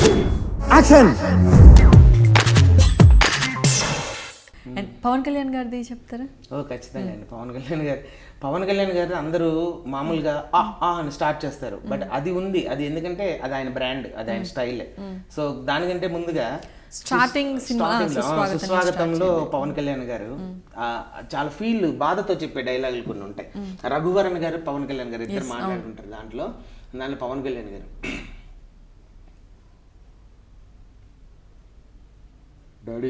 Action and Pawan Kalyan గారిది చెప్తారా ఓ ఖచ్చితంగా అండి పవన్ కళ్యాణ్ గారు పవన్ కళ్యాణ్ గారు అందరూ మామూలుగా ఆ ఆ అని స్టార్ట్ చేస్తారు బట్ అది ఉంది అది ఎందుకంటే అది ఆయన బ్రాండ్ అది ఆయన స్టైల్ సో దానికంటే ముందుగా Starting సినిమా, starting లో, ఆ, సుస్వాగతం సుస్వాగతంలో పవన్ కళ్యాణ్ గారు ఆ, చాలా ఫీల్ బాధతో చెప్పే డైలాగులు కొన్ని ఉంటాయి రఘువరన్ గారు పవన్ కళ్యాణ్ గారు ఇద్దరు మాట్లాడుకుంటారు దాంట్లో దాంట్లో పవన్ కళ్యాణ్ గారు డాడీ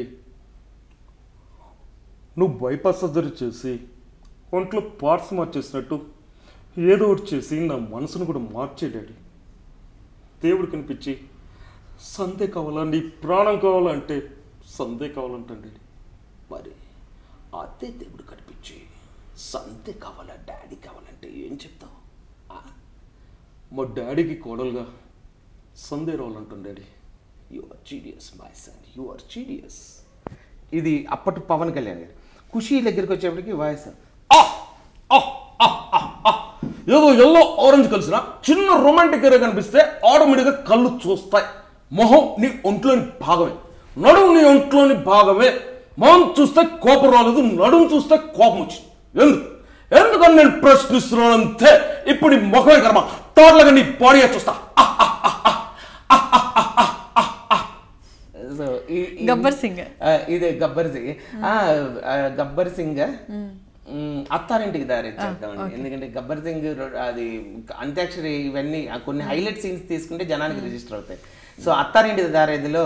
నువ్వు బైపాస్ సర్జరీ చేసి ఒంట్లో పార్ట్స్ మార్చేసినట్టు ఏదో ఒకటి చేసి నా మనసును కూడా మార్చే డాడీ దేవుడు కనిపించి సందే కావాలా నీ ప్రాణం కావాలంటే సందే కావాలంటాను డాడీ మరి అదే దేవుడు కనిపించి సంతే కావాలా డాడీ కావాలంటే ఏం చెప్తావు ఆ? మా డాడీకి కోడలుగా సందే రావాలంటాను daddy you are genius my son you are genius ఇది అప్పటి పవన్ కళ్యాణ్ గారు ఖుషి దగ్గరికి వచ్చేప్పటికి వాయిస్ ఆ! ఆ! ఆ! ఆ! ఆ! ఏదో ఎల్లో ఆరెంజ్ కలిసిన చిన్న రొమాంటిక్ ఏరియా కనిపిస్తే ఆటోమేటిక్గా కళ్ళు చూస్తాయి మొహం నీ ఒంట్లోని భాగమే నడుము నీ ఒంట్లోని భాగమే మొహం చూస్తే కోపం రాలేదు నడుము చూస్తే కోపం వచ్చింది ఎందుకు ఎందుకని నేను ప్రశ్నిస్తున్నాను అంతే ఇప్పుడు నీ ముఖమే కర్మ టోటల్గా నీ బాడీ చూస్తా ఆ! సో గబ్బర్ సింగ్. ఇదే గబ్బర్ సింగ్ ఆ, ఆ, గబ్బర్ సింగ్ మ్, అత్తారింటికి దారి చేద్దామండి ఎందుకంటే గబ్బర్ సింగ్ రొ- అది అంత్యాక్షరి ఇవన్నీ ఆ కొన్ని హైలైట్ సీన్స్ తీసుకుంటే జనానికి రిజిస్టర్ అవుతాయి సో అత్తారింటికి దారేదిలో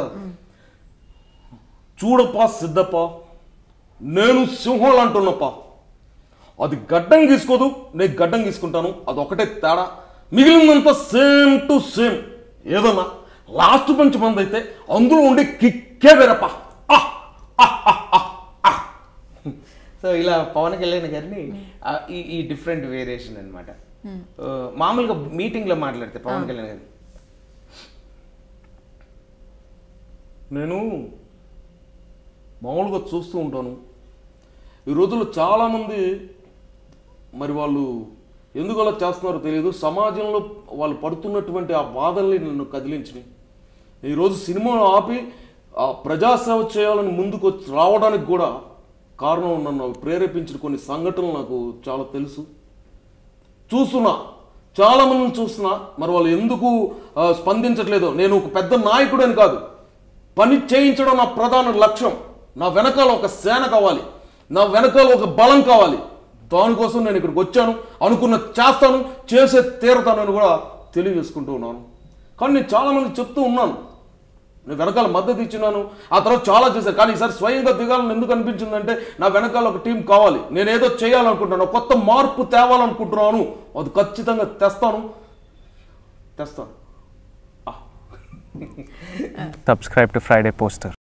చూడప్పా సిద్ధప్ప నేను సింహం అంటున్నప్పా అది గడ్డం గీసుకోదు నేను గడ్డం గీసుకుంటాను అది ఒకటే తేడా మిగిలినంతా సేమ్ టు సేమ్ ఏదన్నా లాస్ట్ పంచ్ మంది అయితే అందులో ఉండే కిక్కే వేరప్ప సో ఇలా పవన్ కళ్యాణ్ గారిని ఆ, ఈ ఈ డిఫరెంట్ వేరియేషన్ అనమాట మామూలుగా మీటింగ్ లో మాట్లాడితే పవన్ కళ్యాణ్ గారు నేను మామూలుగా చూస్తూ ఉంటాను ఈ రోజుల్లో చాలామంది మరి వాళ్ళు ఎందుకు అలా చేస్తున్నారో తెలియదు సమాజంలో వాళ్ళు పడుతున్నటువంటి ఆ బాధల్ని నన్ను కదిలించినాయి ఈరోజు సినిమా ఆపి ఆ ప్రజాసేవ చేయాలని ముందుకు వచ్చి రావడానికి కూడా కారణం నన్ను ప్రేరేపించిన కొన్ని సంఘటనలు నాకు చాలా తెలుసు చూస్తున్నా చాలా మందిని చూస్తున్నా మరి వాళ్ళు ఎందుకు ఆ, స్పందించట్లేదో నేను ఒక పెద్ద నాయకుడు అని కాదు పని చేయించడం నా ప్రధాన లక్ష్యం నా వెనకాల ఒక సేన కావాలి నా వెనకాల ఒక బలం కావాలి దానికోసం నేను ఇక్కడికి వచ్చాను అనుకున్న చేస్తాను చేసే తీరతానని కూడా తెలియజేసుకుంటూ ఉన్నాను కానీ నేను చాలా మంది చెప్తూ ఉన్నాను నేను వెనకాల మద్దతు ఇచ్చినాను ఆ తర్వాత చాలా చేశాను కానీ ఈసారి స్వయంగా దిగాలని ఎందుకు అనిపించిందంటే నా వెనకాల ఒక టీం కావాలి నేను ఏదో చేయాలనుకుంటున్నాను ఒక కొత్త మార్పు తేవాలనుకుంటున్నాను అది ఖచ్చితంగా తెస్తాను తెస్తాను subscribe to Friday Poster.